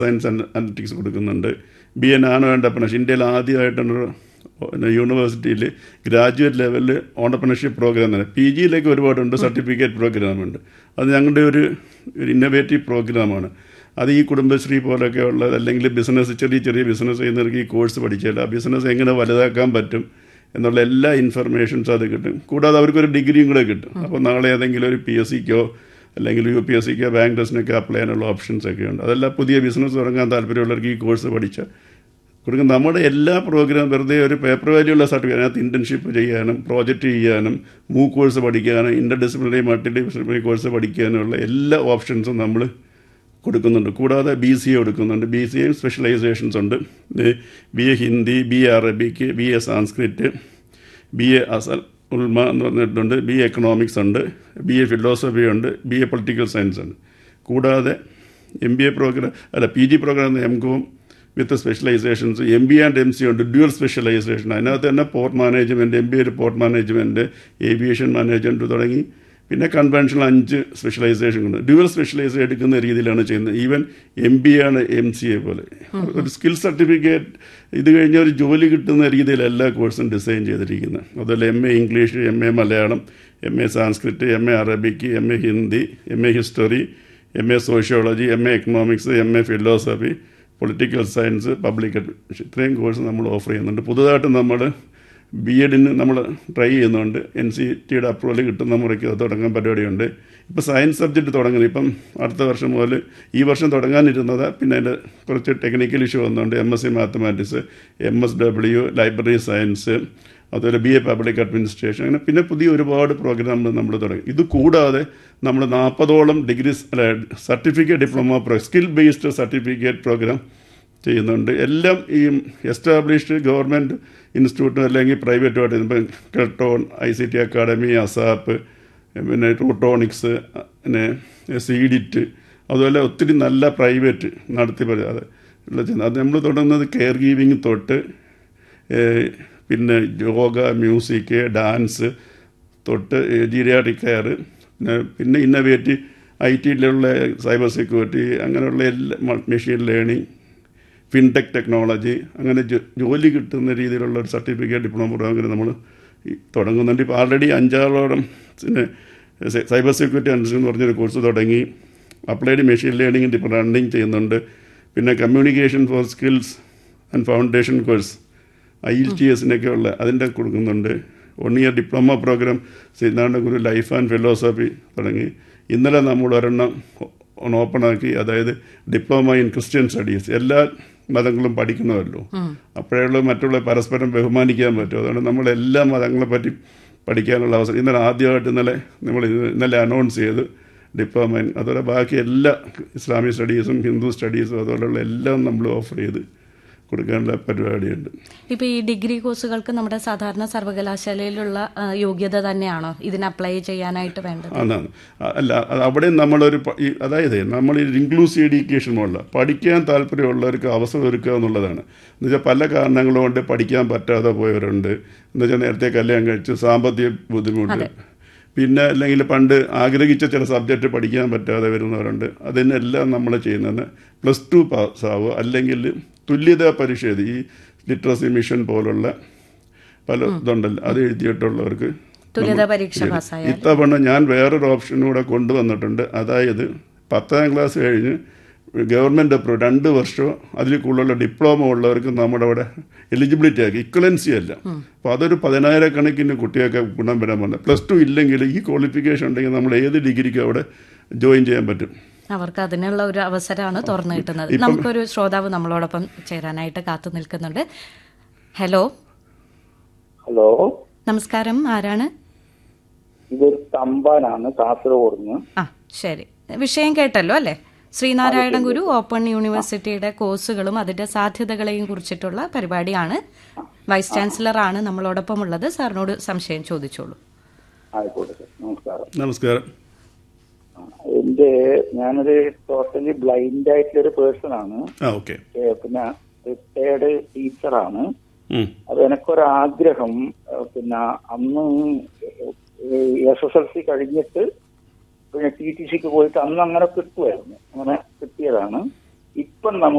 science analytics കൊടുക്കുന്നുണ്ട് B A nano entrepreneurship ഇന്ത്യയിൽ ആദ്യമായിട്ടാണ് പിന്നെ യൂണിവേഴ്സിറ്റിയിൽ ഗ്രാജുവേറ്റ് ലെവലിൽ ഓണ്ടർപ്രണർഷിപ്പ് പ്രോഗ്രാം തന്നെ പി ജിയിലേക്ക് ഒരുപാടുണ്ട് സർട്ടിഫിക്കറ്റ് പ്രോഗ്രാമുണ്ട് അത് ഞങ്ങളുടെ ഒരു ഒരു ഇന്നോവേറ്റീവ് പ്രോഗ്രാമാണ് അത് ഈ കുടുംബശ്രീ പോലൊക്കെ ഉള്ളത് അല്ലെങ്കിൽ ബിസിനസ് ചെറിയ ചെറിയ ബിസിനസ് ചെയ്യുന്നവർക്ക് ഈ കോഴ്സ് പഠിച്ചാൽ ആ ബിസിനസ് എങ്ങനെ വലുതാക്കാൻ പറ്റും എന്നുള്ള എല്ലാ ഇൻഫർമേഷൻസും അത് കിട്ടും കൂടാതെ അവർക്കൊരു ഡിഗ്രിയും കൂടെ കിട്ടും അപ്പോൾ നാളെ ഏതെങ്കിലും ഒരു പി എസ് സിക്കോ അല്ലെങ്കിൽ യു പി എസ് സിക്കോ ബാങ്ക് ടെസ്റ്റിനൊക്കെ അപ്ലൈ ചെയ്യാനുള്ള ഓപ്ഷൻസ് ഒക്കെ ഉണ്ട് അതെല്ലാം പുതിയ ബിസിനസ് തുടങ്ങാൻ താല്പര്യമുള്ളവർക്ക് ഈ കോഴ്സ് പഠിച്ചാൽ കൊടുക്കും നമ്മുടെ എല്ലാ പ്രോഗ്രാം വെറുതെ ഒരു പേപ്പർ വാല്യുള്ള സർട്ടിഫിക്കറ്റ് അതിനകത്ത് ഇന്റേൺഷിപ്പ് ചെയ്യാനും പ്രോജക്റ്റ് ചെയ്യാനും മൂ കോഴ്സ് പഠിക്കാനും interdisciplinary multidisciplinary course പഠിക്കാനുള്ള എല്ലാ ഓപ്ഷൻസും നമ്മൾ കൊടുക്കുന്നുണ്ട് കൂടാതെ ബി സി എ കൊടുക്കുന്നുണ്ട് ബി സി എയും സ്പെഷ്യലൈസേഷൻസ് ഉണ്ട് B A Hindi B A Arabic B A Sanskrit B A അസൽ ഉൽമ എന്ന് പറഞ്ഞിട്ടുണ്ട് ബി എ എക്കണോമിക്സ് ഉണ്ട് ബി എ ഫിലോസഫി ഉണ്ട് ബി എ പൊളിറ്റിക്കൽ സയൻസ് ഉണ്ട് കൂടാതെ എം ബി എ പ്രോഗ്രാം അല്ല P G programme M com with specialisations M B and M C ഉണ്ട് ഡ്യുവൽ സ്പെഷ്യലൈസേഷൻ അതിനകത്ത് തന്നെ port management M B A port management aviation management തുടങ്ങി പിന്നെ conventional അഞ്ച് specialisation ഉണ്ട് ഡ്യുവൽ സ്പെഷ്യലൈസേഷൻ എടുക്കുന്ന രീതിയിലാണ് ചെയ്യുന്നത് ഈവൻ എം ബി ആണ് എം സി എ പോലെ ഒരു സ്കിൽ സർട്ടിഫിക്കറ്റ് ഇത് കഴിഞ്ഞ ഒരു ജോലി കിട്ടുന്ന രീതിയിൽ എല്ലാ കോഴ്സും ഡിസൈൻ ചെയ്തിരിക്കുന്നത് അതുപോലെ M A English M A Malayalam M A Sanskrit M A Arabic M A Hindi M A history M A sociology M A economics M A philosophy political science public administration ഇത്രയും കോഴ്സ് നമ്മൾ ഓഫർ ചെയ്യുന്നുണ്ട് പുതുതായിട്ട് നമ്മൾ B എഡിന് നമ്മൾ try ചെയ്യുന്നുണ്ട് N C ടിയുടെ approval കിട്ടുന്ന മുറയ്ക്ക് അത് തുടങ്ങാൻ പരിപാടിയുണ്ട് ഇപ്പോൾ സയൻസ് സബ്ജക്റ്റ് തുടങ്ങുന്നത് ഇപ്പം അടുത്ത വർഷം മുതൽ ഈ വർഷം തുടങ്ങാനിരുന്നത് പിന്നെ അതിൻ്റെ കുറച്ച് ടെക്നിക്കൽ ഇഷ്യൂ വന്നുകൊണ്ട് M S C mathematics M S W library science അതുപോലെ ബി എ പബ്ലിക് അഡ്മിനിസ്ട്രേഷൻ അങ്ങനെ പിന്നെ പുതിയ ഒരുപാട് പ്രോഗ്രാമുകൾ നമ്മൾ തുടങ്ങി ഇത് കൂടാതെ നമ്മൾ നാൽപ്പതോളം ഡിഗ്രി അല്ല certificate diploma pro skill based certificate programme ചെയ്യുന്നുണ്ട് എല്ലാം ഈ എസ്റ്റാബ്ലിഷ്ഡ് ഗവൺമെൻറ് ഇൻസ്റ്റിറ്റ്യൂട്ടും അല്ലെങ്കിൽ പ്രൈവറ്റുമായിട്ട് ഇപ്പം Keltron I C T academy ASAP പിന്നെ റൂട്ടോണിക്സ് പിന്നെ സീഡിറ്റ് അതുപോലെ ഒത്തിരി നല്ല പ്രൈവറ്റ് നടത്തി അത് അത് നമ്മൾ തുടങ്ങുന്നത് കെയർ ഗീവിങ് തൊട്ട് പിന്നെ യോഗ മ്യൂസിക് ഡാൻസ് തൊട്ട് ജീരിയാട്രിക് കെയർ പിന്നെ പിന്നെ ഇന്നോവേറ്റീവ് ഐ ടിയിലുള്ള സൈബർ സെക്യൂരിറ്റി അങ്ങനെയുള്ള എല്ലാ മെഷീൻ ലേണിംഗ് ഫിൻടെക് ടെക്നോളജി അങ്ങനെ ജോലി കിട്ടുന്ന രീതിയിലുള്ള ഒരു സർട്ടിഫിക്കറ്റ് ഡിപ്ലോമ പ്രോഗ്രാം നമ്മൾ തുടങ്ങുന്നുണ്ട് ഇപ്പോൾ ആൾറെഡി അഞ്ചാറോളം പിന്നെ സൈബർ സെക്യൂരിറ്റി അനലിസ്റ്റ് എന്ന് പറഞ്ഞൊരു കോഴ്സ് തുടങ്ങി അപ്ലൈഡ് മെഷീൻ ലേണിംഗ് ഇപ്പോൾ റണ്ണിങ് ചെയ്യുന്നുണ്ട് പിന്നെ communication for skills and foundation course I L T എസിനൊക്കെ ഉള്ള അതിൻ്റെ കൊടുക്കുന്നുണ്ട് വൺ ഇയർ ഡിപ്ലോമ പ്രോഗ്രാം സിദ്ധാന്ത ഗുരു ലൈഫ് ആൻഡ് ഫിലോസഫി തുടങ്ങി ഇന്നലെ നമ്മൾ ഒരെണ്ണം ഓപ്പൺ ആക്കി അതായത് ഡിപ്ലോമ ഇൻ ക്രിസ്ത്യൻ സ്റ്റഡീസ് എല്ലാ മതങ്ങളും പഠിക്കണമല്ലോ അപ്പോഴുള്ള മറ്റുള്ള പരസ്പരം ബഹുമാനിക്കാൻ പറ്റും അതുകൊണ്ട് നമ്മൾ എല്ലാ മതങ്ങളെ പറ്റി പഠിക്കാനുള്ള അവസരം ഇന്നലെ ആദ്യമായിട്ട് ഇന്നലെ നമ്മൾ ഇന്നലെ അനൗൺസ് ചെയ്ത് ഡിപ്ലോമ അതുപോലെ ബാക്കി എല്ലാ ഇസ്ലാമിക് സ്റ്റഡീസും ഹിന്ദു സ്റ്റഡീസും അതുപോലെയുള്ള എല്ലാം നമ്മൾ ഓഫർ ചെയ്ത് കൊടുക്കാനുള്ള പരിപാടിയുണ്ട് ഇപ്പൊ ഈ ഡിഗ്രി കോഴ്സുകൾക്ക് നമ്മുടെ സാധാരണ സർവകലാശാലയിലുള്ള യോഗ്യത തന്നെയാണോ ഇതിന് അപ്ലൈ ചെയ്യാനായിട്ട് വേണ്ടത് അതാണ് അല്ല അവിടെ നമ്മളൊരു അതായത് നമ്മൾ ഈ ഇൻക്ലൂസീവ് എഡ്യൂക്കേഷൻ മോഡല പഠിക്കാൻ താല്പര്യമുള്ളവർക്ക് അവസരം ഒരുക്കുക എന്നുള്ളതാണ് എന്നുവെച്ചാൽ പല കാരണങ്ങൾ കൊണ്ട് പഠിക്കാൻ പറ്റാതെ പോയവരുണ്ട് എന്നുവെച്ചാൽ നേരത്തെ കല്യാണം കഴിച്ച് സാമ്പത്തിക ബുദ്ധിമുട്ട് പിന്നെ അല്ലെങ്കിൽ പണ്ട് ആഗ്രഹിച്ച ചില സബ്ജക്റ്റ് പഠിക്കാൻ പറ്റാതെ വരുന്നവരുണ്ട് അതിനെല്ലാം നമ്മൾ ചെയ്യുന്നത് പ്ലസ് ടു പാസ്സാവുക അല്ലെങ്കിൽ തുല്യതാ പരീക്ഷ എഴുതി ഈ ലിറ്ററസി മിഷൻ പോലുള്ള പല ഇതുണ്ടല്ലോ അത് എഴുതിയിട്ടുള്ളവർക്ക് തുല്യതാ പരീക്ഷ പാസ്സായ ഇത്തവണ ഞാൻ വേറൊരു ഓപ്ഷൻ കൂടെ കൊണ്ടുവന്നിട്ടുണ്ട് അതായത് പത്താം ക്ലാസ് കഴിഞ്ഞ് ഗവൺമെൻറ് അപ്രൂവ് രണ്ട് വർഷമോ അതിൽ കൂടുതലുള്ള ഡിപ്ലോമ ഉള്ളവർക്ക് നമ്മുടെ അവിടെ എലിജിബിലിറ്റി ആക്കി ഇക്വലൻസി അല്ല അപ്പോൾ അതൊരു പതിനായിരക്കണക്കിന് കുട്ടികൾക്ക് ഗുണം വരാൻ പോകുന്നത് പ്ലസ് ടു ഇല്ലെങ്കിൽ ഈ ക്വാളിഫിക്കേഷൻ ഉണ്ടെങ്കിൽ നമ്മൾ ഏത് ഡിഗ്രിക്കും അവിടെ ജോയിൻ ചെയ്യാൻ പറ്റും അവർക്ക് അതിനുള്ള ഒരു അവസരമാണ് തുറന്നു കിട്ടുന്നത് നമുക്കൊരു ശ്രോതാവ് നമ്മളോടൊപ്പം ചേരാനായിട്ട് കാത്തു നിൽക്കുന്നുണ്ട് ഹലോ ഹലോ നമസ്കാരം ആരാണ് ഇതൊരു തമ്പാനാണ് കാസർഗോഡ് നിന്ന് ആ ശരി വിഷയം കേട്ടല്ലോ അല്ലേ ശ്രീനാരായണ ഗുരു ഓപ്പൺ യൂണിവേഴ്സിറ്റിയുടെ കോഴ്സുകളും അതിന്റെ സാധ്യതകളെയും കുറിച്ചിട്ടുള്ള പരിപാടിയാണ് വൈസ് ചാൻസലർ ആണ് നമ്മളോടൊപ്പം ഉള്ളത് സാറിനോട് സംശയം ചോദിച്ചോളൂ ആയിക്കോട്ടെ സാർ നമസ്കാരം നമസ്കാരം എന്റെ ഞാനൊരു ടോട്ടലി ബ്ലൈൻഡ് ആയിട്ടുള്ള ഒരു പേഴ്സൺ ആണ് ആ ഓക്കെ ഏ, പിന്നെ റിട്ടയർഡ് ടീച്ചറാണ് അത് എനക്കൊരാഗ്രഹം ഏ, പിന്നെ അന്ന് എസ് എസ് എൽ സി കഴിഞ്ഞിട്ട് പിന്നെ ടി ടി സിക്ക് പോയിട്ട് അന്ന് അങ്ങനെ കിട്ടുമായിരുന്നു അങ്ങനെ കിട്ടിയതാണ് ഇപ്പം നമുക്ക്